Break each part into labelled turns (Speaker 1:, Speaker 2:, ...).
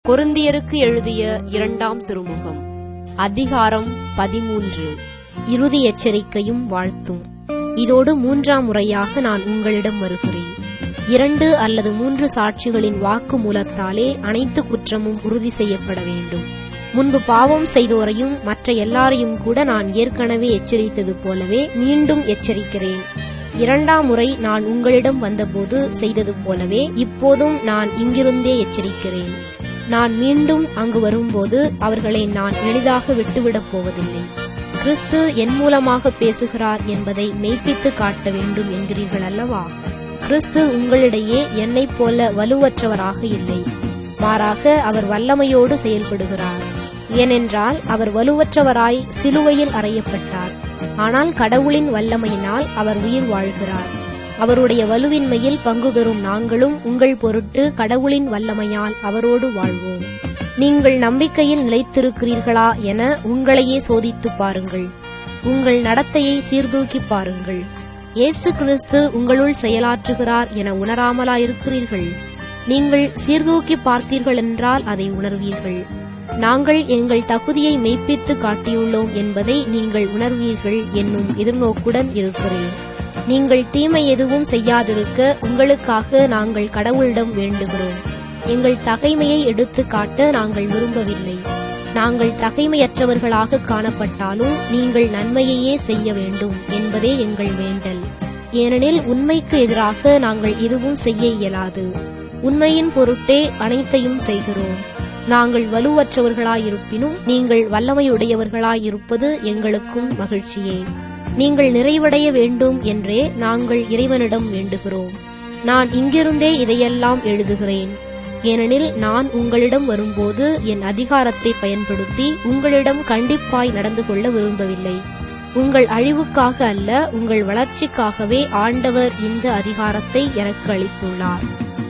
Speaker 1: கொரிந்தியருக்கு எழுதிய இரண்டாம் திருமுகம் அதிகாரம் பதிமூன்று இறுதி எச்சரிக்கையும் வாழ்த்தும் இதோடு மூன்றாம் முறையாக நான் உங்களிடம் வருகிறேன் இரண்டு அல்லது மூன்று சாட்சிகளின் வாக்கு மூலத்தாலே அனைத்து குற்றமும் உறுதி செய்யப்பட வேண்டும் முன்பு பாவம் செய்தோரையும் மற்ற எல்லாரையும் கூட நான் ஏற்கனவே எச்சரித்தது போலவே மீண்டும் எச்சரிக்கிறேன் இரண்டாம் முறை நான் உங்களிடம் வந்தபோது செய்தது போலவே இப்போதும் நான் இங்கிருந்தே எச்சரிக்கிறேன் நான் மீண்டும் அங்கு வரும்போது அவர்களை நான் எளிதாக விட்டுவிடப் போவதில்லை கிறிஸ்து என் மூலமாக பேசுகிறார் என்பதை மெய்ப்பித்து காட்ட வேண்டும் என்கிறீர்கள் அல்லவா கிறிஸ்து உங்களிடையே என்னைப் போல வலுவற்றவராக இல்லை மாறாக அவர் வல்லமையோடு செயல்படுகிறார் ஏனென்றால் அவர் வலுவற்றவராய் சிலுவையில் அறையப்பட்டார் ஆனால் கடவுளின் வல்லமையினால் அவர் உயிர் வாழ்கிறார் அவருடைய வலுவின்மையில் பங்கு பெறும் நாங்களும் உங்கள் பொருட்டு கடவுளின் வல்லமையால் அவரோடு வாழ்வோம் நீங்கள் நம்பிக்கையில் நிலைத்திருக்கிறீர்களா என உங்களையே சோதித்துப் பாருங்கள் உங்கள் நடத்தையை சீர்தூக்கிப் பாருங்கள் இயேசு கிறிஸ்து உங்களுள் செயலாற்றுகிறார் என உணராமலா இருக்கிறீர்கள் நீங்கள் சீர்தூக்கி பார்த்தீர்கள் என்றால் அதை உணர்வீர்கள் நாங்கள் எங்கள் தகுதியை மெய்ப்பித்து காட்டியுள்ளோம் என்பதை நீங்கள் உணர்வீர்கள் என்னும் எதிர்நோக்குடன் இருக்கிறேன் நீங்கள் தீமை எதுவும் செய்யாதிருக்க உங்களுக்காக நாங்கள் கடவுளிடம் வேண்டுகிறோம் எங்கள் தகைமையை எடுத்து காட்ட நாங்கள் விரும்பவில்லை நாங்கள் தகைமையற்றவர்களாக காணப்பட்டாலும் நீங்கள் நன்மையையே செய்ய வேண்டும் என்பதே எங்கள் வேண்டல் ஏனெனில் உண்மைக்கு எதிராக நாங்கள் எதுவும் செய்ய இயலாது உண்மையின் பொருட்டே அனைத்தையும் செய்கிறோம் நாங்கள் வலுவற்றவர்களாயிருப்பினும் நீங்கள் வல்லமையுடையவர்களாயிருப்பது எங்களுக்கும் மகிழ்ச்சியே நீங்கள் நிறைவடைய வேண்டும் என்றே நாங்கள் இறைவனிடம் வேண்டுகிறோம் நான் இங்கிருந்தே இதையெல்லாம் எழுதுகிறேன் ஏனெனில் நான் உங்களிடம் வரும்போது என் அதிகாரத்தை பயன்படுத்தி உங்களிடம் கண்டிப்பாய் நடந்து கொள்ள விரும்பவில்லை உங்கள் அழிவுக்காக அல்ல உங்கள் வளர்ச்சிக்காகவே ஆண்டவர் இந்த அதிகாரத்தை எனக்கு அளித்துள்ளார்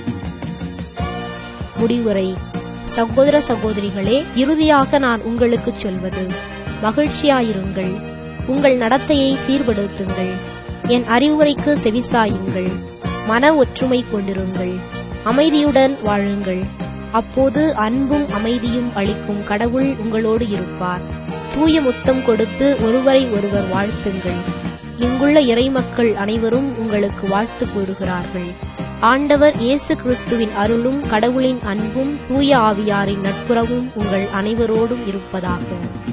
Speaker 1: முடிவுரை சகோதர சகோதரிகளே இறுதியாக நான் உங்களுக்குச் சொல்வது மகிழ்ச்சியாயிருங்கள் உங்கள் நடத்தையை சீர்படுத்துங்கள் என் அறிவுரைக்கு செவிசாயுங்கள் மன ஒற்றுமை கொண்டிருங்கள் அமைதியுடன் வாழுங்கள் அப்போது அன்பும் அமைதியும் அளிக்கும் கடவுள் உங்களோடு இருப்பார் தூய முத்தம் கொடுத்து ஒருவரை ஒருவர் வாழ்த்துங்கள் இங்குள்ள இறைமக்கள் அனைவரும் உங்களுக்கு வாழ்த்து கூறுகிறார்கள் ஆண்டவர் இயேசு கிறிஸ்துவின் அருளும் கடவுளின் அன்பும் தூய ஆவியாரின் நட்புறவும் உங்கள் அனைவரோடும் இருப்பதாக